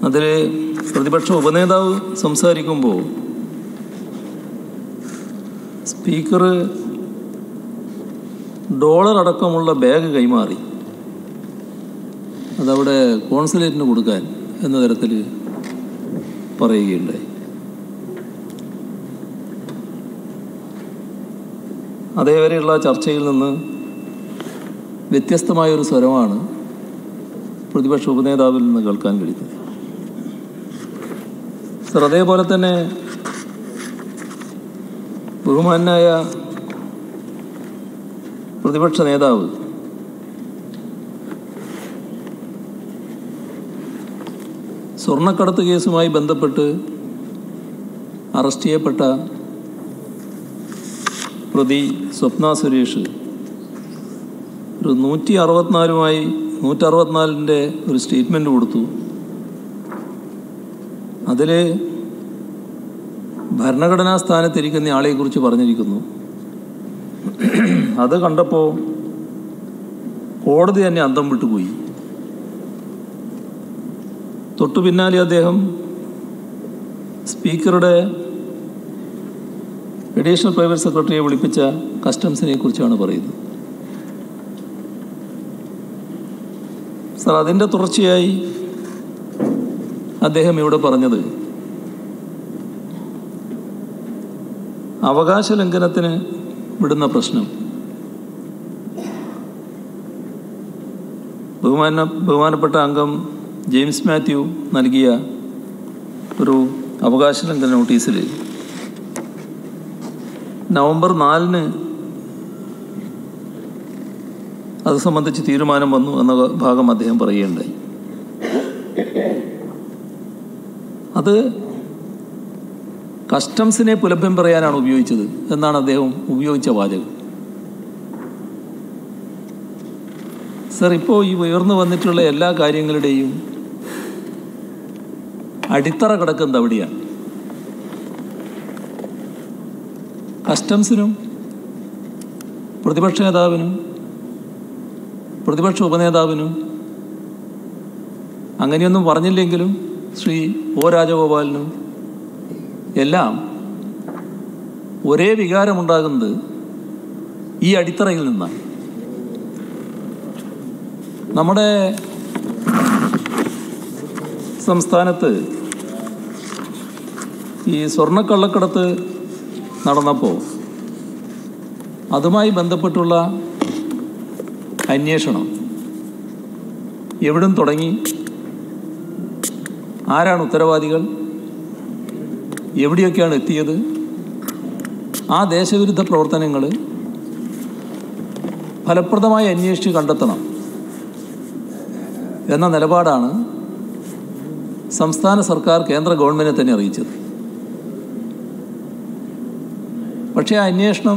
അതിൽ പ്രതിപക്ഷ ഉപനേതാവ് സംസാരിക്കുമ്പോൾ സ്പീക്കർ ഡോളർ അടക്കമുള്ള ബാഗ് കൈമാറി അതവിടെ കോൺസുലേറ്റിന് കൊടുക്കാൻ എന്ന തരത്തിൽ പറയുകയുണ്ടായി അതേവരെയുള്ള ചർച്ചയിൽ നിന്ന് വ്യത്യസ്തമായൊരു സ്വരമാണ് പ്രതിപക്ഷ ഉപനേതാവിൽ നിന്ന് കേൾക്കാൻ കഴിയുന്നത് സർ അതേപോലെ തന്നെ ബഹുമാനായ പ്രതിപക്ഷ നേതാവ് സ്വർണ്ണക്കടത്ത് കേസുമായി ബന്ധപ്പെട്ട് അറസ്റ്റ് ചെയ്യപ്പെട്ട പ്രതി സ്വപ്ന സുരേഷ് ഒരു നൂറ്റി അറുപത്തിനാലുമായി നൂറ്ററുപത്തിനാലിൻ്റെ ഒരു സ്റ്റേറ്റ്മെൻ്റ് കൊടുത്തു അതിൽ ഭരണഘടനാ സ്ഥാനത്തിരിക്കുന്ന ആളെക്കുറിച്ച് പറഞ്ഞിരിക്കുന്നു അത് കണ്ടപ്പോൾ കോടതി തന്നെ അന്തം വിട്ടുപോയി തൊട്ടു പിന്നാലെ അദ്ദേഹം സ്പീക്കറുടെ അഡീഷണൽ പ്രൈവറ്റ് സെക്രട്ടറിയെ വിളിപ്പിച്ച കസ്റ്റംസിനെ കുറിച്ചാണ് പറയുന്നത് സർ അതിൻ്റെ തുടർച്ചയായി അദ്ദേഹം ഇവിടെ പറഞ്ഞത് അവകാശ ലംഘനത്തിന് വിടുന്ന പ്രശ്നം ബഹുമാന ബഹുമാനപ്പെട്ട അംഗം ജെയിംസ് മാത്യു നൽകിയ ഒരു അവകാശ ലംഘന നോട്ടീസിൽ നവംബർ നാലിന് അത് സംബന്ധിച്ച് തീരുമാനം വന്നു എന്ന ഭാഗം അദ്ദേഹം പറയുകയുണ്ടായി അത് കസ്റ്റംസിനെ പുലഭ്യം പറയാനാണ് ഉപയോഗിച്ചത് എന്നാണ് അദ്ദേഹം ഉപയോഗിച്ച വാചകം സർ ഇപ്പോൾ ഈ ഉയർന്നു വന്നിട്ടുള്ള എല്ലാ കാര്യങ്ങളുടെയും അടിത്തറ കിടക്കുന്നത് അവിടെയാണ് കസ്റ്റംസിനും പ്രതിപക്ഷ നേതാവിനും പ്രതിപക്ഷ ഉപനേതാവിനും അങ്ങനെയൊന്നും പറഞ്ഞില്ലെങ്കിലും ശ്രീ ഒ രാജഗോപാലിനും എല്ലാം ഒരേ വികാരമുണ്ടാകുന്നത് ഈ അടിത്തറയിൽ നിന്നാണ് നമ്മുടെ സംസ്ഥാനത്ത് ഈ സ്വർണ്ണക്കള്ളക്കടത്ത് നടന്നപ്പോൾ അതുമായി ബന്ധപ്പെട്ടുള്ള അന്വേഷണം എവിടും തുടങ്ങി ആരാണ് ഉത്തരവാദികൾ എവിടെയൊക്കെയാണ് എത്തിയത് ആ ദേശവിരുദ്ധ പ്രവർത്തനങ്ങൾ ഫലപ്രദമായി അന്വേഷിച്ച് കണ്ടെത്തണം എന്ന നിലപാടാണ് സംസ്ഥാന സർക്കാർ കേന്ദ്ര ഗവൺമെൻറ്റിനെ തന്നെ അറിയിച്ചത് പക്ഷേ ആ അന്വേഷണം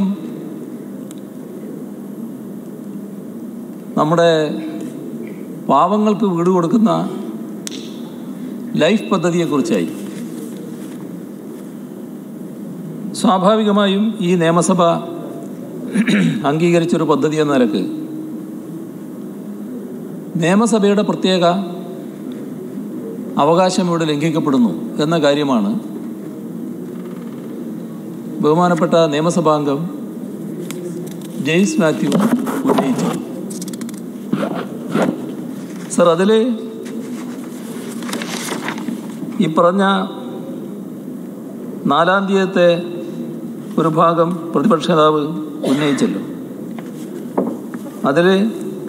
നമ്മുടെ പാവങ്ങൾക്ക് വീട് കൊടുക്കുന്ന ലൈഫ് പദ്ധതിയെക്കുറിച്ചായി സ്വാഭാവികമായും ഈ നിയമസഭ അംഗീകരിച്ചൊരു പദ്ധതി എന്ന നിലക്ക് നിയമസഭയുടെ പ്രത്യേക അവകാശം ഇവിടെ ലംഘിക്കപ്പെടുന്നു എന്ന കാര്യമാണ് ബഹുമാനപ്പെട്ട നിയമസഭാംഗം ജെയിംസ് മാത്യു ഉന്നയിച്ചത് സർ അതിൽ ഈ പറഞ്ഞ നാലാം തീയതിത്തെ ഒരു ഭാഗം പ്രതിപക്ഷ നേതാവ് ഉന്നയിച്ചല്ലോ അതിൽ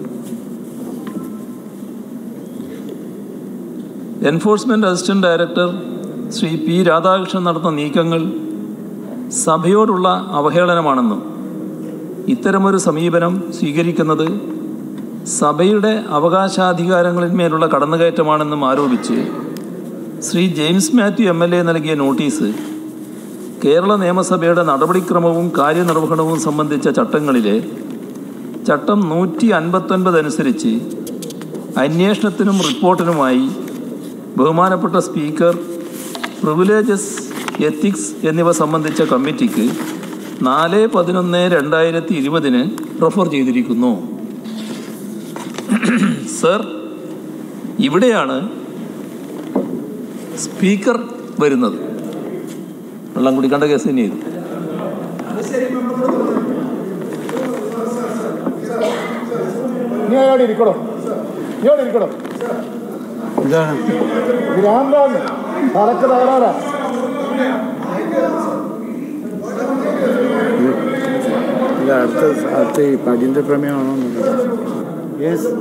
enforcement assistant director Shri P Radhakrishnan നടത്തുന്ന നീക്കങ്ങൾ സഭയോടുള്ള അവഹേളനമാണെന്നും ഇത്തരമൊരു സമീപനം സ്വീകരിക്കുന്നത് സഭയുടെ അവകാശാധികാരങ്ങളിന്മേലുള്ള കടന്നുകയറ്റമാണെന്നും ആരോപിച്ച് Shri James Mathew M L A നൽകിയ നോട്ടീസ് കേരള നിയമസഭയുടെ നടപടിക്രമവും കാര്യനിർവഹണവും സംബന്ധിച്ച ചട്ടങ്ങളിലെ ചട്ടം നൂറ്റി അൻപത്തൊൻപത് അനുസരിച്ച് അന്വേഷണത്തിനും റിപ്പോർട്ടിനുമായി ബഹുമാനപ്പെട്ട സ്പീക്കർ പ്രിവിലേജസ് എത്തിക്സ് എന്നിവ സംബന്ധിച്ച കമ്മിറ്റിക്ക് നാല് പതിനൊന്ന് രണ്ടായിരത്തി ഇരുപതിന് റെഫർ ചെയ്തിരിക്കുന്നു സർ ഇവിടെയാണ് സ്പീക്കർ വരുന്നത് വെള്ളം കുടിക്കേണ്ട കേസ് തന്നെയായിരുന്നു നീ അവിടെ ഇരിക്കണോ നീ അവിടെ ഇരിക്കണോ ഇതാണ് ഗ്രാമമാണ് തലക്ക് തകരാറാ ഇത് അടുത്ത അടുത്ത ഈ പടിൻ്റെ പ്രമേയമാണോ യെസ്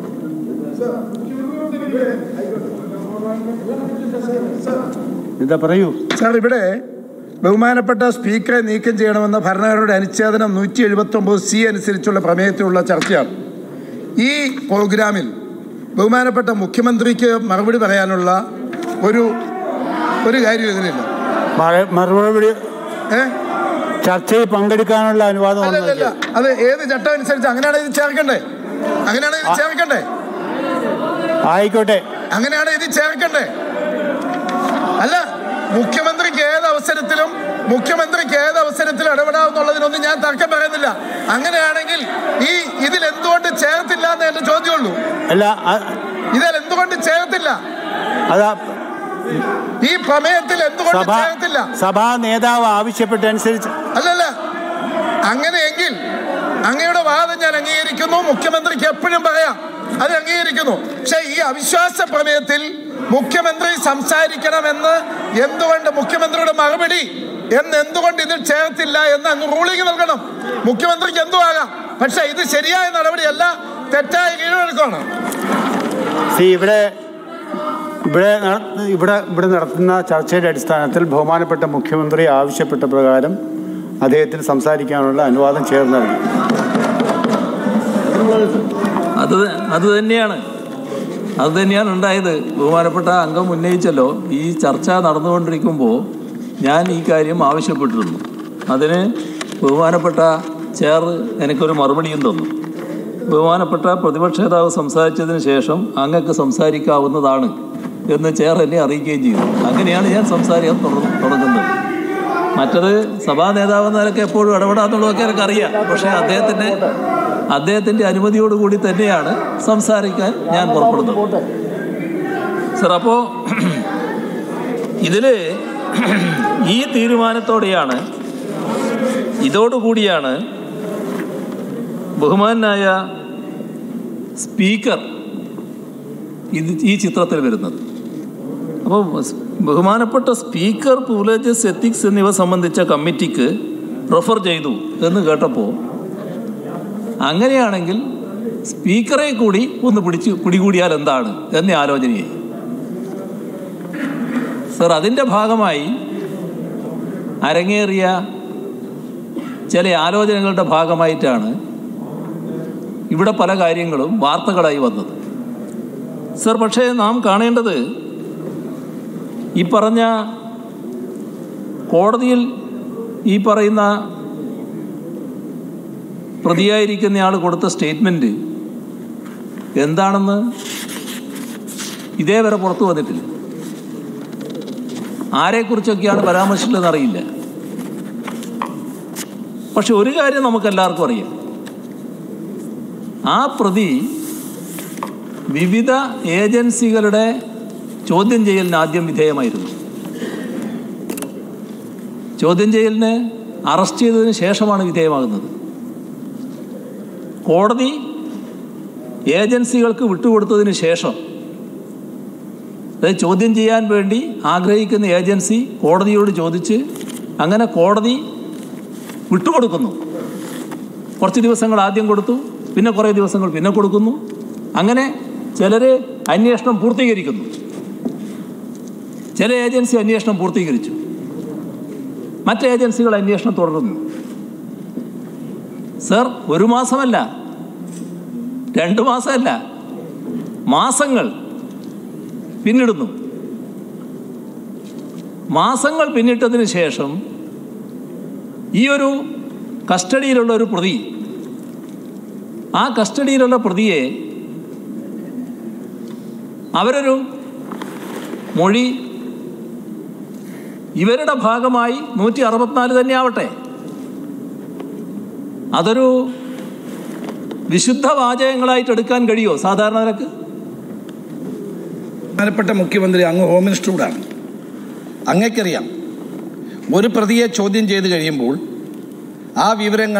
എന്താ പറയൂ സാർ ഇവിടെ ബഹുമാനപ്പെട്ട സ്പീക്കറെ നീക്കം ചെയ്യണമെന്ന ഭരണഘടനയുടെ അനുച്ഛേദനം നൂറ്റി എഴുപത്തി ഒമ്പത് സി അനുസരിച്ചുള്ള പ്രമേയത്തിലുള്ള ചർച്ചയാണ് ഈ പ്രോഗ്രാമിൽ ബഹുമാനപ്പെട്ട മുഖ്യമന്ത്രിക്ക് മറുപടി പറയാനുള്ള ഒരു ഒരു കാര്യം ഇതിലില്ല മറ- മറുപടി ഏ ചർച്ചയിൽ പങ്കെടുക്കാനുള്ള അനുവാദം അല്ലല്ല ഒന്നും അത് ഏത് ചട്ടം അനുസരിച്ച് അങ്ങനെയാണ് ഇത് ചേർക്കണ്ടേ അങ്ങനെയാണ് ഇത് ചേർക്കണ്ടേ ആയിക്കോട്ടെ അങ്ങനെയാണ് ഇത് ചേർക്കണ്ടേ അല്ല മുഖ്യമന്ത്രിക്ക് ഏത് അവസരത്തിലും മുഖ്യമന്ത്രിക്ക് ഏത് അവസരത്തിലും ഇടപെടാവുന്നുള്ളതിനൊന്നും ഞാൻ തർക്കം പറയുന്നില്ല അങ്ങനെയാണെങ്കിൽ ഈ ഇതിൽ എന്തുകൊണ്ട് ചേർത്തില്ല എന്ന് എന്റെ ചോദ്യമുള്ളൂ അല്ല അ- ഇതിൽ എന്തുകൊണ്ട് ചേർത്തില്ല അതാ ഈ പ്രമേയത്തിൽ എന്തുകൊണ്ട് സഭ ചേർത്തില്ല സഭാ നേതാവ് ആവശ്യപ്പെട്ടനുസരിച്ച് അല്ലല്ല അങ്ങനെയെങ്കിൽ അങ്ങയുടെ വാദം ഞാൻ അംഗീകരിക്കുന്നു മുഖ്യമന്ത്രിക്ക് എപ്പോഴും പറയാം അത് അംഗീകരിക്കുന്നു പക്ഷെ ഈ അവിശ്വാസ പ്രമേയത്തിൽ മുഖ്യമന്ത്രി സംസാരിക്കണമെന്ന് എന്തുകൊണ്ട് മുഖ്യമന്ത്രിയുടെ മറുപടി എന്ന് എന്തുകൊണ്ട് ഇതിൽ ചേർത്തില്ല എന്ന് അങ്ങ് റൂളിംഗ് നൽകണം മുഖ്യമന്ത്രിക്ക് എന്തു ആകാം പക്ഷെ ഇത് ശരിയായ നടപടിയല്ല തെറ്റായ കീഴ്വഴക്കമാണ് സി ഇവിടെ ഇവിടെ നട- ഇവിടെ ഇവിടെ നടത്തുന്ന ചർച്ചയുടെ അടിസ്ഥാനത്തിൽ ബഹുമാനപ്പെട്ട മുഖ്യമന്ത്രി ആവശ്യപ്പെട്ട പ്രകാരം അദ്ദേഹത്തിന് സംസാരിക്കാനുള്ള അനുവാദം ചേർന്ന് നൽകി അത് അത് തന്നെയാണ് അത് തന്നെയാണ് ഉണ്ടായത് ബഹുമാനപ്പെട്ട അംഗം ഉന്നയിച്ചല്ലോ ഈ ചർച്ച നടന്നുകൊണ്ടിരിക്കുമ്പോൾ ഞാൻ ഈ കാര്യം ആവശ്യപ്പെട്ടിരുന്നു അതിന് ബഹുമാനപ്പെട്ട ചെയർ എനിക്കൊരു മറുപടിയും തന്നു ബഹുമാനപ്പെട്ട പ്രതിപക്ഷ നേതാവ് സംസാരിച്ചതിന് ശേഷം അങ്ങക്ക് സംസാരിക്കാവുന്നതാണ് എന്ന് ചെയർ എന്നെ അറിയിക്കുകയും ചെയ്തു അങ്ങനെയാണ് ഞാൻ സംസാരിക്കാൻ തുടർ- തുടങ്ങുന്നത് മറ്റത് സഭാ നേതാവ് എന്ന നിലയ്ക്ക് എപ്പോഴും ഇടപെടാന്നുള്ളതൊക്കെ എനിക്ക് അറിയാം പക്ഷേ അദ്ദേഹത്തിൻ്റെ അദ്ദേഹത്തിൻ്റെ അനുമതിയോടുകൂടി തന്നെയാണ് സംസാരിക്കാൻ ഞാൻ പുറപ്പെടുന്നത് സർ അപ്പോൾ ഇതിൽ ഈ തീരുമാനത്തോടെയാണ് ഇതോടുകൂടിയാണ് ബഹുമാനായ സ്പീക്കർ ഇത് ഈ ചിത്രത്തിൽ വരുന്നത് അപ്പോൾ ബഹുമാനപ്പെട്ട സ്പീക്കർ പ്രിവിലേജസ് എത്തിക്സ് എന്നിവ സംബന്ധിച്ച കമ്മിറ്റിക്ക് റെഫർ ചെയ്തു എന്ന് കേട്ടപ്പോൾ അങ്ങനെയാണെങ്കിൽ സ്പീക്കറെ കൂടി ഒന്ന് പിടിച്ച് പിടികൂടിയാൽ എന്താണ് എന്ന ആലോചനയായി സർ അതിൻ്റെ ഭാഗമായി അരങ്ങേറിയ ചില ആലോചനകളുടെ ഭാഗമായിട്ടാണ് ഇവിടെ പല കാര്യങ്ങളും വാർത്തകളായി വന്നത് സർ പക്ഷേ നാം കാണേണ്ടത് ഈ പറഞ്ഞ കോടതിയിൽ ഈ പറയുന്ന പ്രതിയായിരിക്കുന്നയാൾ കൊടുത്ത സ്റ്റേറ്റ്മെൻറ്റ് എന്താണെന്ന് ഇതേവരെ പുറത്തു വന്നിട്ടില്ല ആരെക്കുറിച്ചൊക്കെയാണ് പരാമർശിച്ചതെന്ന് അറിയില്ല പക്ഷെ ഒരു കാര്യം നമുക്കെല്ലാവർക്കും അറിയാം ആ പ്രതി വിവിധ ഏജൻസികളുടെ ചോദ്യം ചെയ്യലിന് ആദ്യം വിധേയമായിരുന്നു ചോദ്യം ചെയ്യലിന് അറസ്റ്റ് ചെയ്തതിന് ശേഷമാണ് വിധേയമാകുന്നത് കോടതി ഏജൻസികൾക്ക് വിട്ടുകൊടുത്തതിന് ശേഷം അതായത് ചോദ്യം ചെയ്യാൻ വേണ്ടി ആഗ്രഹിക്കുന്ന ഏജൻസി കോടതിയോട് ചോദിച്ച് അങ്ങനെ കോടതി വിട്ടുകൊടുക്കുന്നു കുറച്ച് ദിവസങ്ങൾ ആദ്യം കൊടുത്തു പിന്നെ കുറേ ദിവസങ്ങൾ പിന്നെ കൊടുക്കുന്നു അങ്ങനെ ചിലർ അന്വേഷണം പൂർത്തീകരിക്കുന്നു ചില ഏജൻസി അന്വേഷണം പൂർത്തീകരിച്ചു മറ്റ് ഏജൻസികൾ അന്വേഷണം തുടരുന്നു സർ ഒരു മാസമല്ല രണ്ട് മാസമല്ല മാസങ്ങൾ പിന്നിടുന്നു മാസങ്ങൾ പിന്നിട്ടതിന് ശേഷം ഈ ഒരു കസ്റ്റഡിയിലുള്ള ഒരു പ്രതി ആ കസ്റ്റഡിയിലുള്ള പ്രതിയെ അവരൊരു മൊഴി ഇവരുടെ ഭാഗമായി നൂറ്റി അറുപത്തിനാല് തന്നെ ആവട്ടെ അതൊരു വിശുദ്ധ വാചകങ്ങളായിട്ട് എടുക്കാൻ കഴിയുമോ സാധാരണ നിരക്ക് ബഹുമാനപ്പെട്ട മുഖ്യമന്ത്രി അങ്ങ് ഹോം മിനിസ്റ്റർ കൂടാണ് അങ്ങേക്കറിയാം ഒരു പ്രതിയെ ചോദ്യം ചെയ്ത് കഴിയുമ്പോൾ ആ വിവരങ്ങൾ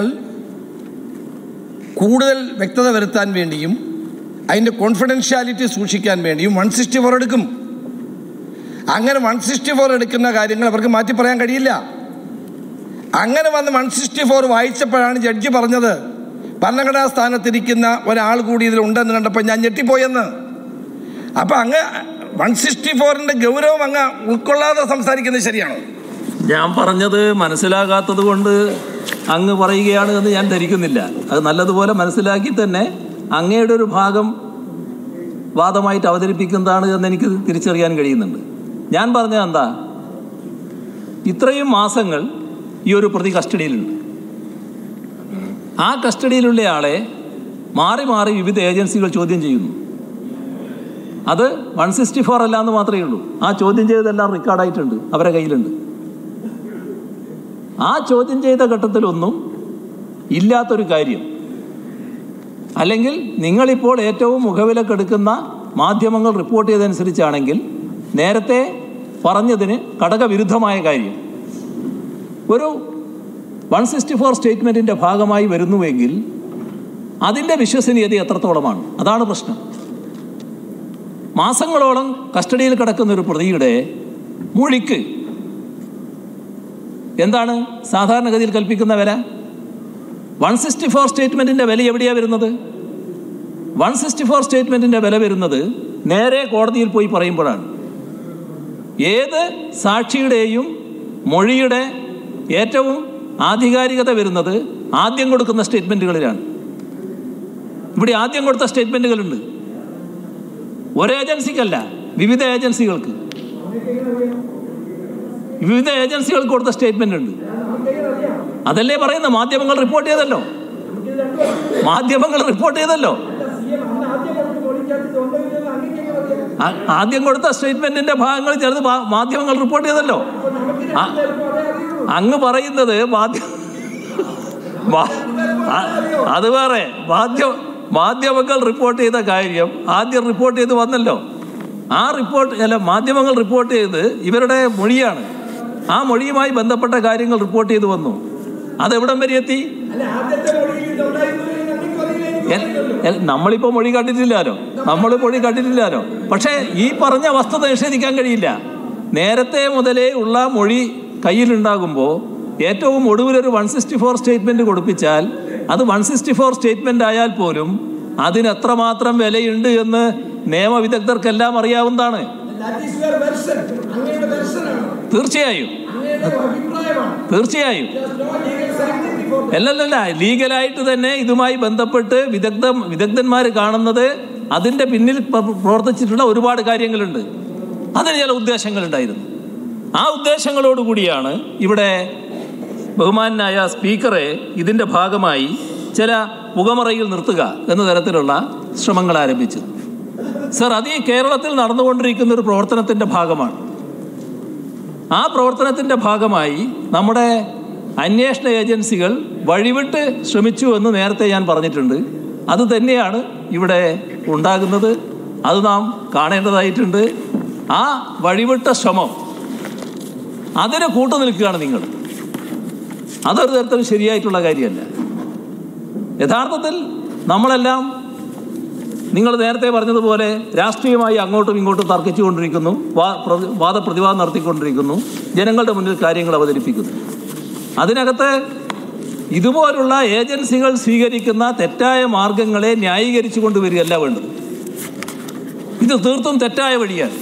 കൂടുതൽ വ്യക്തത വരുത്താൻ വേണ്ടിയും അതിൻ്റെ കോൺഫിഡൻഷ്യാലിറ്റി സൂക്ഷിക്കാൻ വേണ്ടിയും വൺ സിക്സ്റ്റി ഫോർ എടുക്കും അങ്ങനെ വൺ സിക്സ്റ്റി ഫോർ എടുക്കുന്ന കാര്യങ്ങൾ അവർക്ക് മാറ്റി പറയാൻ കഴിയില്ല അങ്ങനെ വന്ന് വൺ സിക്സ്റ്റി ഫോർ വായിച്ചപ്പോഴാണ് ജഡ്ജി പറഞ്ഞത് ഭരണഘടനാ സ്ഥാനത്തിരിക്കുന്ന ഒരാൾ കൂടി ഇതിലുണ്ടെന്ന് കണ്ടപ്പോൾ ഞാൻ ഞെട്ടിപ്പോയെന്ന് അപ്പം അങ്ങ് വൺ സിക്സ്റ്റി ഫോറിൻ്റെ ഗൗരവം അങ്ങ് ഉൾക്കൊള്ളാതെ സംസാരിക്കുന്നത് ശരിയാണോ ഞാൻ പറഞ്ഞത് മനസ്സിലാകാത്തത് കൊണ്ട് അങ്ങ് പറയുകയാണ് എന്ന് ഞാൻ ധരിക്കുന്നില്ല അത് നല്ലതുപോലെ മനസ്സിലാക്കി തന്നെ അങ്ങയുടെ ഒരു ഭാഗം വാദമായിട്ട് അവതരിപ്പിക്കുന്നതാണ് എന്ന് എനിക്ക് തിരിച്ചറിയാൻ കഴിയുന്നുണ്ട് ഞാൻ പറഞ്ഞത് എന്താ ഇത്രയും മാസങ്ങൾ ഈ ഒരു പ്രതി കസ്റ്റഡിയിലുണ്ട് ആ കസ്റ്റഡിയിലുള്ള ആളെ മാറി മാറി വിവിധ ഏജൻസികൾ ചോദ്യം ചെയ്യുന്നു അത് വൺ സിക്സ്റ്റി ഫോർ അല്ല എന്ന് മാത്രമേ ഉള്ളൂ ആ ചോദ്യം ചെയ്തതെല്ലാം റെക്കോർഡായിട്ടുണ്ട് അവരെ കയ്യിലുണ്ട് ആ ചോദ്യം ചെയ്ത ഘട്ടത്തിലൊന്നും ഇല്ലാത്തൊരു കാര്യം അല്ലെങ്കിൽ നിങ്ങളിപ്പോൾ ഏറ്റവും മുഖവിലക്കെടുക്കുന്ന മാധ്യമങ്ങൾ റിപ്പോർട്ട് ചെയ്തതനുസരിച്ചാണെങ്കിൽ നേരത്തെ പറഞ്ഞതിന് ഘടകവിരുദ്ധമായ കാര്യം ഒരു വൺ സിക്സ്റ്റി ഫോർ സ്റ്റേറ്റ്മെൻറ്റിൻ്റെ ഭാഗമായി വരുന്നുവെങ്കിൽ അതിൻ്റെ വിശ്വസനീയത എത്രത്തോളമാണ് അതാണ് പ്രശ്നം മാസങ്ങളോളം കസ്റ്റഡിയിൽ കിടക്കുന്ന ഒരു പ്രതിയുടെ മൊഴിക്ക് എന്താണ് സാധാരണഗതിയിൽ കൽപ്പിക്കുന്ന വില വൺ സിക്സ്റ്റി ഫോർ സ്റ്റേറ്റ്മെൻറ്റിൻ്റെ വില എവിടെയാണ് വരുന്നത് വൺ സിക്സ്റ്റി ഫോർ സ്റ്റേറ്റ്മെൻറ്റിൻ്റെ വില വരുന്നത് നേരെ കോടതിയിൽ പോയി പറയുമ്പോഴാണ് ഏത് സാക്ഷിയുടെയും മൊഴിയുടെ ഏറ്റവും ആധികാരികത വരുന്നത് ആദ്യം കൊടുക്കുന്ന സ്റ്റേറ്റ്മെൻറ്റുകളിലാണ് ഇവിടെ ആദ്യം കൊടുത്ത സ്റ്റേറ്റ്മെൻറ്റുകളുണ്ട് ഒരു ഏജൻസിക്കല്ല വിവിധ ഏജൻസികൾക്ക് വിവിധ ഏജൻസികൾക്ക് കൊടുത്ത സ്റ്റേറ്റ്മെന്റ് ഉണ്ട് അതല്ലേ പറയുന്നത് മാധ്യമങ്ങൾ റിപ്പോർട്ട് ചെയ്തല്ലോ മാധ്യമങ്ങൾ റിപ്പോർട്ട് ചെയ്തല്ലോ ആ- ആദ്യം കൊടുത്ത സ്റ്റേറ്റ്മെന്റിന്റെ ഭാഗങ്ങൾ ചിലത് മാ- മാധ്യമങ്ങൾ റിപ്പോർട്ട് ചെയ്തല്ലോ ആ- അങ്ങ് പറയുന്നത് മാധ്യമ മാ- ആ- അത് വേറെ മാധ്യമ മാധ്യമങ്ങൾ റിപ്പോർട്ട് ചെയ്ത കാര്യം ആദ്യം റിപ്പോർട്ട് ചെയ്ത് വന്നല്ലോ ആ റിപ്പോർട്ട് അല്ല മാധ്യമങ്ങൾ റിപ്പോർട്ട് ചെയ്ത് ഇവരുടെ മൊഴിയാണ് ആ മൊഴിയുമായി ബന്ധപ്പെട്ട കാര്യങ്ങൾ റിപ്പോർട്ട് ചെയ്ത് വന്നു അതെവിടം വരെ എത്തി എൽ- എൽ- നമ്മളിപ്പോ മൊഴി കണ്ടിട്ടില്ലാലോ നമ്മൾ മൊഴി കണ്ടിട്ടില്ലാലോ പക്ഷേ ഈ പറഞ്ഞ വസ്തുത നിഷേധിക്കാൻ കഴിയില്ല നേരത്തെ മുതലേ ഉള്ള മൊഴി കയ്യിലുണ്ടാകുമ്പോൾ ഏറ്റവും ഒടുവിലൊരു വൺ സിക്സ്റ്റി ഫോർ സ്റ്റേറ്റ്മെന്റ് കൊടുപ്പിച്ചാൽ അത് വൺ സിക്സ്റ്റി ഫോർ സ്റ്റേറ്റ്മെന്റ് ആയാൽ പോലും അതിന് എത്രമാത്രം വിലയുണ്ട് എന്ന് നിയമവിദഗ്ധർക്കെല്ലാം അറിയാവുന്നതാണ് തീർച്ചയായും തീർച്ചയായും അല്ലല്ലല്ല ലീഗലായിട്ട് തന്നെ ഇതുമായി ബന്ധപ്പെട്ട് വിദഗ്ധ വിദഗ്ധന്മാർ കാണുന്നത് അതിൻ്റെ പിന്നിൽ പ്ര- പ്രവർത്തിച്ചിട്ടുള്ള ഒരുപാട് കാര്യങ്ങളുണ്ട് അതിന് ചില ഉദ്ദേശങ്ങളുണ്ടായിരുന്നു ആ ഉദ്ദേശങ്ങളോടുകൂടിയാണ് ഇവിടെ ബഹുമാനായ സ്പീക്കറെ ഇതിൻ്റെ ഭാഗമായി ചില പുകമറയിൽ നിർത്തുക എന്ന തരത്തിലുള്ള ശ്രമങ്ങൾ ആരംഭിച്ചത് സർ അത് ഈ കേരളത്തിൽ നടന്നുകൊണ്ടിരിക്കുന്ന ഒരു പ്രവർത്തനത്തിൻ്റെ ഭാഗമാണ് ആ പ്രവർത്തനത്തിൻ്റെ ഭാഗമായി നമ്മുടെ അന്വേഷണ ഏജൻസികൾ വഴിവിട്ട് ശ്രമിച്ചു എന്ന് നേരത്തെ ഞാൻ പറഞ്ഞിട്ടുണ്ട് അത് തന്നെയാണ് ഇവിടെ ഉണ്ടാകുന്നത് അത് നാം കാണേണ്ടതായിട്ടുണ്ട് ആ വഴിവിട്ട ശ്രമം അതിന് കൂട്ടു നിൽക്കുകയാണ് നിങ്ങൾ അതൊരു തരത്തിലും ശരിയായിട്ടുള്ള കാര്യമല്ല യഥാർത്ഥത്തിൽ നമ്മളെല്ലാം നിങ്ങൾ നേരത്തെ പറഞ്ഞതുപോലെ രാഷ്ട്രീയമായി അങ്ങോട്ടും ഇങ്ങോട്ടും തർക്കിച്ചുകൊണ്ടിരിക്കുന്നു വാ- പ്രതി- വാദപ്രതിവാദം നടത്തിക്കൊണ്ടിരിക്കുന്നു ജനങ്ങളുടെ മുന്നിൽ കാര്യങ്ങൾ അവതരിപ്പിക്കുന്നു അതിനകത്ത് ഇതുപോലുള്ള ഏജൻസികൾ സ്വീകരിക്കുന്ന തെറ്റായ മാർഗങ്ങളെ ന്യായീകരിച്ചു കൊണ്ടുവരികയല്ല വേണ്ടത് ഇത് തീർത്തും തെറ്റായ വഴിയാണ്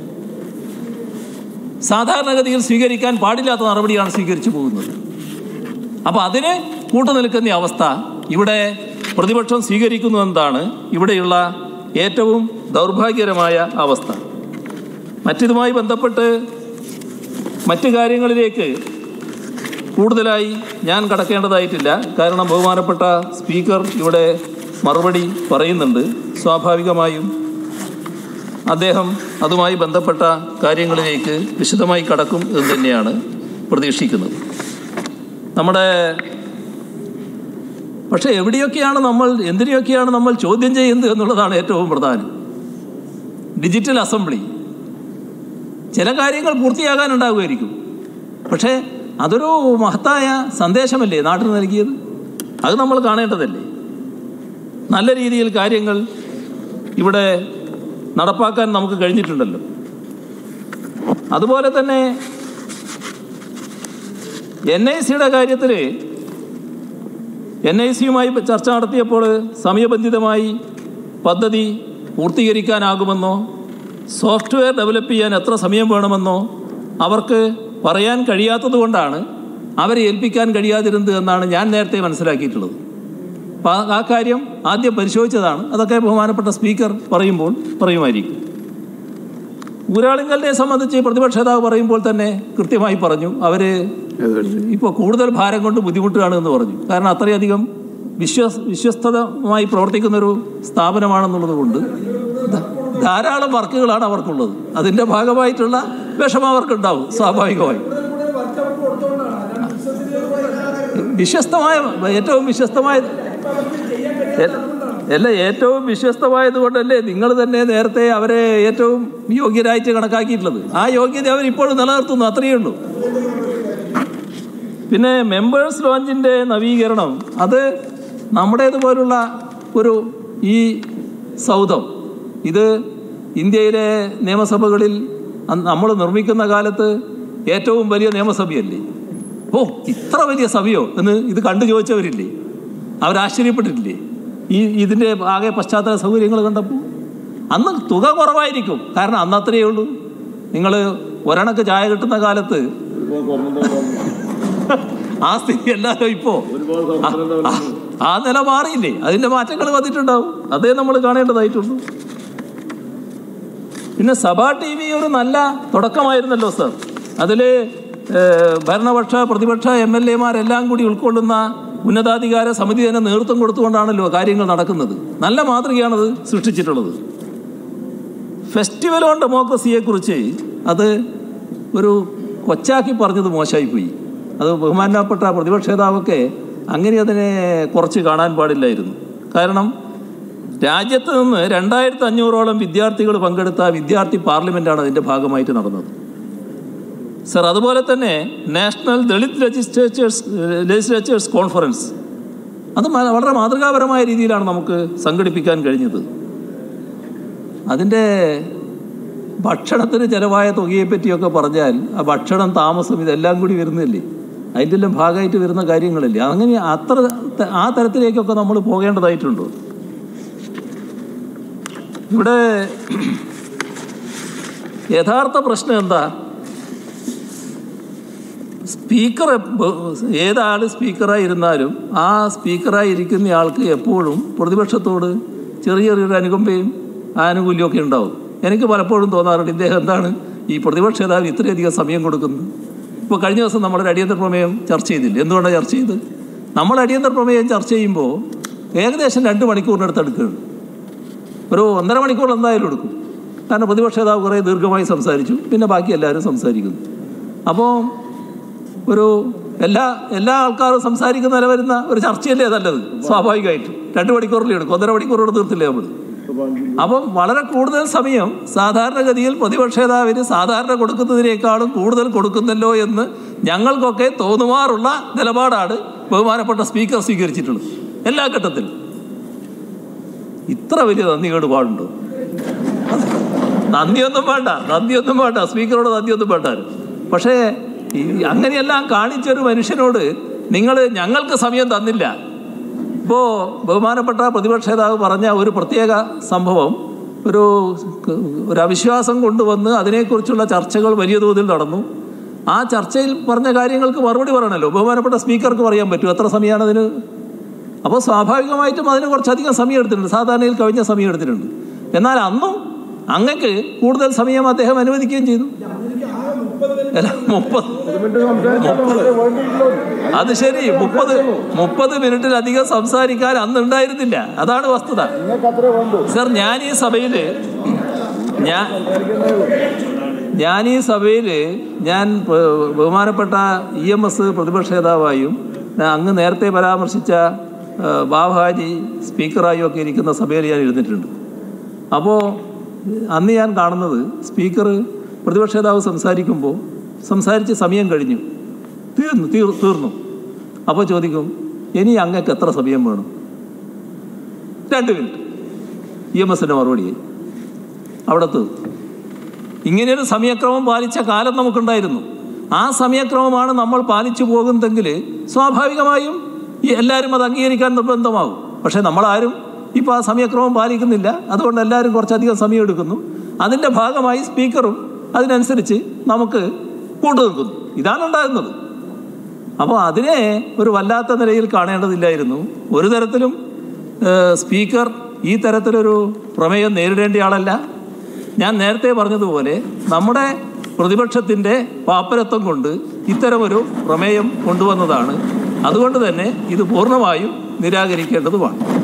സാധാരണഗതിയിൽ സ്വീകരിക്കാൻ പാടില്ലാത്ത നടപടിയാണ് സ്വീകരിച്ചു പോകുന്നത് അപ്പോൾ അതിന് കൂട്ടുനിൽക്കുന്ന ഈ അവസ്ഥ ഇവിടെ പ്രതിപക്ഷം സ്വീകരിക്കുന്നു എന്നതാണ് ഇവിടെയുള്ള ഏറ്റവും ദൗർഭാഗ്യകരമായ അവസ്ഥ മറ്റിതുമായി ബന്ധപ്പെട്ട് മറ്റു കാര്യങ്ങളിലേക്ക് കൂടുതലായി ഞാൻ കടക്കേണ്ടതായിട്ടില്ല കാരണം ബഹുമാനപ്പെട്ട സ്പീക്കർ ഇവിടെ മറുപടി പറയുന്നുണ്ട് സ്വാഭാവികമായും അദ്ദേഹം അതുമായി ബന്ധപ്പെട്ട കാര്യങ്ങളിലേക്ക് വിശദമായി കടക്കും എന്ന് തന്നെയാണ് പ്രതീക്ഷിക്കുന്നത് നമ്മുടെ പക്ഷേ എവിടെയൊക്കെയാണ് നമ്മൾ എന്തിനെയൊക്കെയാണ് നമ്മൾ ചോദ്യം ചെയ്യുന്നത് എന്നുള്ളതാണ് ഏറ്റവും പ്രധാനം ഡിജിറ്റൽ അസംബ്ലി ചില കാര്യങ്ങൾ പൂർത്തിയാകാനുണ്ടാകുമായിരിക്കും പക്ഷേ അതൊരു മഹത്തായ സന്ദേശമല്ലേ നാട്ടിന് നൽകിയത് അത് നമ്മൾ കാണേണ്ടതല്ലേ നല്ല രീതിയിൽ കാര്യങ്ങൾ ഇവിടെ നടപ്പാക്കാൻ നമുക്ക് കഴിഞ്ഞിട്ടുണ്ടല്ലോ അതുപോലെ തന്നെ എൻ ഐ സിയുടെ കാര്യത്തിൽ എൻ ഐ സിയുമായി ചർച്ച നടത്തിയപ്പോൾ സമയബന്ധിതമായി പദ്ധതി പൂർത്തീകരിക്കാനാകുമെന്നോ സോഫ്റ്റ്വെയർ ഡെവലപ്പ് ചെയ്യാൻ എത്ര സമയം വേണമെന്നോ അവർക്ക് പറയാൻ കഴിയാത്തത് കൊണ്ടാണ് അവരെ ഏൽപ്പിക്കാൻ കഴിയാതിരുന്നത് എന്നാണ് ഞാൻ നേരത്തെ മനസ്സിലാക്കിയിട്ടുള്ളത് അപ്പോൾ ആ- ആ കാര്യം ആദ്യം പരിശോധിച്ചതാണ് അതൊക്കെ ബഹുമാനപ്പെട്ട സ്പീക്കർ പറയുമ്പോൾ പറയുമായിരിക്കും ഊരാളുങ്കലിനെ സംബന്ധിച്ച് പ്രതിപക്ഷ നേതാവ് പറയുമ്പോൾ തന്നെ കൃത്യമായി പറഞ്ഞു അവർ ഇപ്പോൾ കൂടുതൽ ഭാരം കൊണ്ട് ബുദ്ധിമുട്ടുകയാണ് എന്ന് പറഞ്ഞു കാരണം അത്രയധികം വിശ്വസ് വിശ്വസ്തമായി പ്രവർത്തിക്കുന്നൊരു സ്ഥാപനമാണെന്നുള്ളത് കൊണ്ട് ധ- ധാരാളം വർക്കുകളാണ് അവർക്കുള്ളത് അതിൻ്റെ ഭാഗമായിട്ടുള്ള വിഷമം അവർക്കുണ്ടാവും സ്വാഭാവികമായി വിശ്വസ്തമായ ഏറ്റവും വിശ്വസ്തമായ എ- അല്ല ഏറ്റവും വിശ്വസ്തമായത് കൊണ്ടല്ലേ നിങ്ങൾ തന്നെ നേരത്തെ അവരെ ഏറ്റവും യോഗ്യരായിട്ട് കണക്കാക്കിയിട്ടുള്ളത് ആ യോഗ്യത അവർ ഇപ്പോഴും നിലനിർത്തുന്നു അത്രയേ ഉള്ളൂ പിന്നെ മെമ്പേഴ്സ് ലോഞ്ചിൻ്റെ നവീകരണം അത് നമ്മുടേതുപോലുള്ള ഒരു ഈ സൗധം ഇത് ഇന്ത്യയിലെ നിയമസഭകളിൽ നമ്മൾ നിർമ്മിക്കുന്ന കാലത്ത് ഏറ്റവും വലിയ നിയമസഭയല്ലേ ഓ ഇത്ര വലിയ സഭയോ എന്ന് ഇത് കണ്ടു ചോദിച്ചവരില്ലേ അവരാശ്ചര്യപ്പെട്ടിട്ടില്ലേ ഈ ഇതിൻ്റെ ആകെ പശ്ചാത്തല സൗകര്യങ്ങൾ കണ്ടപ്പോൾ അന്ന് തുക കുറവായിരിക്കും കാരണം അന്ന് അത്രയേ ഉള്ളൂ നിങ്ങൾ ഒരണക്ക് ചായ കിട്ടുന്ന കാലത്ത് ആ സ്ഥിതി എല്ലാവരും ഇപ്പോ ആ- ആ- ആ നില മാറിയില്ലേ അതിന്റെ മാറ്റങ്ങൾ വന്നിട്ടുണ്ടാവും അതേ നമ്മൾ കാണേണ്ടതായിട്ടുള്ളൂ പിന്നെ സഭാ ടി വി ഒരു നല്ല തുടക്കമായിരുന്നല്ലോ സർ അതിൽ ഭരണപക്ഷ പ്രതിപക്ഷ എം എൽ എമാരെല്ലാം കൂടി ഉൾക്കൊള്ളുന്ന ഉന്നതാധികാര സമിതി തന്നെ നേതൃത്വം കൊടുത്തുകൊണ്ടാണല്ലോ കാര്യങ്ങൾ നടക്കുന്നത് നല്ല മാതൃകയാണത് സൃഷ്ടിച്ചിട്ടുള്ളത് ഫെസ്റ്റിവൽ ഓൺ ഡെമോക്രസിയെക്കുറിച്ച് അത് ഒരു കൊച്ചാക്കി പറഞ്ഞത് മോശമായിപ്പോയി അത് ബഹുമാനപ്പെട്ട പ്രതിപക്ഷ നേതാവൊക്കെ അങ്ങനെ അതിനെ കുറച്ച് കാണാൻ പാടില്ലായിരുന്നു കാരണം രാജ്യത്ത് നിന്ന് രണ്ടായിരത്തി അഞ്ഞൂറോളം വിദ്യാർത്ഥികൾ പങ്കെടുത്ത വിദ്യാർത്ഥി പാർലമെൻറ്റാണ് അതിൻ്റെ ഭാഗമായിട്ട് നടന്നത് സർ അതുപോലെ തന്നെ national Dalit legislators legislators conference അത് മ- വളരെ മാതൃകാപരമായ രീതിയിലാണ് നമുക്ക് സംഘടിപ്പിക്കാൻ കഴിഞ്ഞത് അതിൻ്റെ ഭക്ഷണത്തിന് ചിലവായ തുകയെ പറ്റിയൊക്കെ പറഞ്ഞാൽ ആ ഭക്ഷണം താമസം ഇതെല്ലാം കൂടി വരുന്നില്ലേ അതിൻ്റെ എല്ലാം ഭാഗമായിട്ട് വരുന്ന കാര്യങ്ങളില്ലേ അങ്ങനെ അത്ര ത- ആ തരത്തിലേക്കൊക്കെ നമ്മൾ പോകേണ്ടതായിട്ടുണ്ടോ ഇവിടെ യഥാർത്ഥ പ്രശ്നം എന്താ സ്പീക്കർ എപ്പ- ഏതാൾ സ്പീക്കറായി ഇരുന്നാലും ആ സ്പീക്കറായി ഇരിക്കുന്ന ആൾക്ക് എപ്പോഴും പ്രതിപക്ഷത്തോട് ചെറിയ ചെറിയൊരു അനുകമ്പയും ആനുകൂല്യമൊക്കെ ഉണ്ടാവും എനിക്ക് പലപ്പോഴും തോന്നാറുണ്ട് ഇദ്ദേഹം എന്താണ് ഈ പ്രതിപക്ഷ നേതാവിന് ഇത്രയധികം സമയം കൊടുക്കുന്നത് ഇപ്പോൾ കഴിഞ്ഞ ദിവസം നമ്മളൊരു അടിയന്തര പ്രമേയം ചർച്ച ചെയ്തില്ല എന്തുകൊണ്ടാണ് ചർച്ച ചെയ്ത് നമ്മൾ അടിയന്തര പ്രമേയം ചർച്ച ചെയ്യുമ്പോൾ ഏകദേശം രണ്ട് മണിക്കൂറിനടുത്ത് എടുക്കുകയാണ് ഒരു ഒന്നര മണിക്കൂർ എന്തായാലും എടുക്കും കാരണം പ്രതിപക്ഷ നേതാവ് കുറേ ദീർഘമായി സംസാരിച്ചു പിന്നെ ബാക്കി എല്ലാവരും സംസാരിക്കുന്നു അപ്പോൾ ഒരു എല്ലാ എല്ലാ ആൾക്കാരും സംസാരിക്കുന്ന നില വരുന്ന ഒരു ചർച്ചയല്ലേ നല്ലത് സ്വാഭാവികമായിട്ടും രണ്ട് മണിക്കൂറിലേ എടുക്കും ഒന്നര മണിക്കൂറോട് തീർത്തില്ലേ നമ്മൾ അപ്പം വളരെ കൂടുതൽ സമയം സാധാരണഗതിയിൽ പ്രതിപക്ഷ നേതാവിന് സാധാരണ കൊടുക്കുന്നതിനേക്കാളും കൂടുതൽ കൊടുക്കുന്നല്ലോ എന്ന് ഞങ്ങൾക്കൊക്കെ തോന്നുമാറുള്ള നിലപാടാണ് ബഹുമാനപ്പെട്ട സ്പീക്കർ സ്വീകരിച്ചിട്ടുള്ളത് എല്ലാ ഘട്ടത്തിലും ഇത്ര വലിയ നന്ദികേട് പാടുണ്ടോ നന്ദിയൊന്നും വേണ്ട നന്ദിയൊന്നും വേണ്ട സ്പീക്കറോട് നന്ദിയൊന്നും വേണ്ട പക്ഷേ ഈ അങ്ങനെയെല്ലാം കാണിച്ചൊരു മനുഷ്യനോട് നിങ്ങൾ ഞങ്ങൾക്ക് സമയം തന്നില്ല ഇപ്പോൾ ബഹുമാനപ്പെട്ട പ്രതിപക്ഷ നേതാവ് പറഞ്ഞ ഒരു പ്രത്യേക സംഭവം ഒരു ഒരു അവിശ്വാസം കൊണ്ടുവന്ന് അതിനെക്കുറിച്ചുള്ള ചർച്ചകൾ വലിയ തോതിൽ നടന്നു ആ ചർച്ചയിൽ പറഞ്ഞ കാര്യങ്ങൾക്ക് മറുപടി പറയണമല്ലോ ബഹുമാനപ്പെട്ട സ്പീക്കർക്ക് പറയാൻ പറ്റും എത്ര സമയമാണ് അതിന് അപ്പോൾ സ്വാഭാവികമായിട്ടും അതിന് കുറച്ചധികം സമയം എടുത്തിട്ടുണ്ട് സാധാരണയിൽ കവിഞ്ഞ സമയം എടുത്തിട്ടുണ്ട് എന്നാൽ അന്നും അങ്ങക്ക് കൂടുതൽ സമയം അദ്ദേഹം അനുവദിക്കുകയും ചെയ്തു അല്ല, മുപ്പത് അത് ശരി മുപ്പത് മുപ്പത് മിനിറ്റിലധികം സംസാരിക്കാൻ അന്ന് ഉണ്ടായിരുന്നില്ല അതാണ് വസ്തുത സർ ഞാൻ ഈ സഭയിൽ ഞാൻ ഞാൻ ഈ സഭയിൽ ഞാൻ ബ- ബഹുമാനപ്പെട്ട ഇ എം എസ് പ്രതിപക്ഷ നേതാവായും ഞാൻ അങ്ങ് നേരത്തെ പരാമർശിച്ച ആ, ബാബുഹാജി സ്പീക്കറായും ഒക്കെ ഇരിക്കുന്ന സഭയിൽ ഞാൻ ഇരുന്നിട്ടുണ്ട് അപ്പോൾ അന്ന് ഞാൻ കാണുന്നത് സ്പീക്കർ പ്രതിപക്ഷ നേതാവ് സംസാരിക്കുമ്പോൾ സംസാരിച്ച് സമയം കഴിഞ്ഞു തീർന്നു തീർ തീർന്നു അപ്പോൾ ചോദിക്കും ഇനി അങ്ങക്ക് എത്ര സമയം വേണം രണ്ട് മിനിറ്റ് ഇ എം എസിൻ്റെ മറുപടിയായി അവിടെ തീർന്നു ഇങ്ങനെയൊരു സമയക്രമം പാലിച്ച കാലം നമുക്കുണ്ടായിരുന്നു ആ സമയക്രമമാണ് നമ്മൾ പാലിച്ചു പോകുന്നതെങ്കിൽ സ്വാഭാവികമായും ഈ എല്ലാവരും അത് അംഗീകരിക്കാൻ നിർബന്ധമാകും പക്ഷേ നമ്മളാരും ഇപ്പോൾ ആ സമയക്രമം പാലിക്കുന്നില്ല അതുകൊണ്ട് എല്ലാവരും കുറച്ചധികം സമയം എടുക്കുന്നു അതിൻ്റെ ഭാഗമായി സ്പീക്കറും അതിനനുസരിച്ച് നമുക്ക് കൂട്ടുനിൽക്കുന്നു ഇതാണ് ഉണ്ടാകുന്നത് അപ്പോൾ അതിനെ ഒരു വല്ലാത്ത നിലയിൽ കാണേണ്ടതില്ലായിരുന്നു ഒരു തരത്തിലും ഏഹ്, സ്പീക്കർ ഈ തരത്തിലൊരു പ്രമേയം നേരിടേണ്ട ആളല്ല ഞാൻ നേരത്തെ പറഞ്ഞതുപോലെ നമ്മുടെ പ്രതിപക്ഷത്തിൻ്റെ പാപ്പരത്വം കൊണ്ട് ഇത്തരമൊരു പ്രമേയം കൊണ്ടുവന്നതാണ് അതുകൊണ്ട് തന്നെ ഇത് പൂർണ്ണമായും നിരാകരിക്കേണ്ടതുമാണ്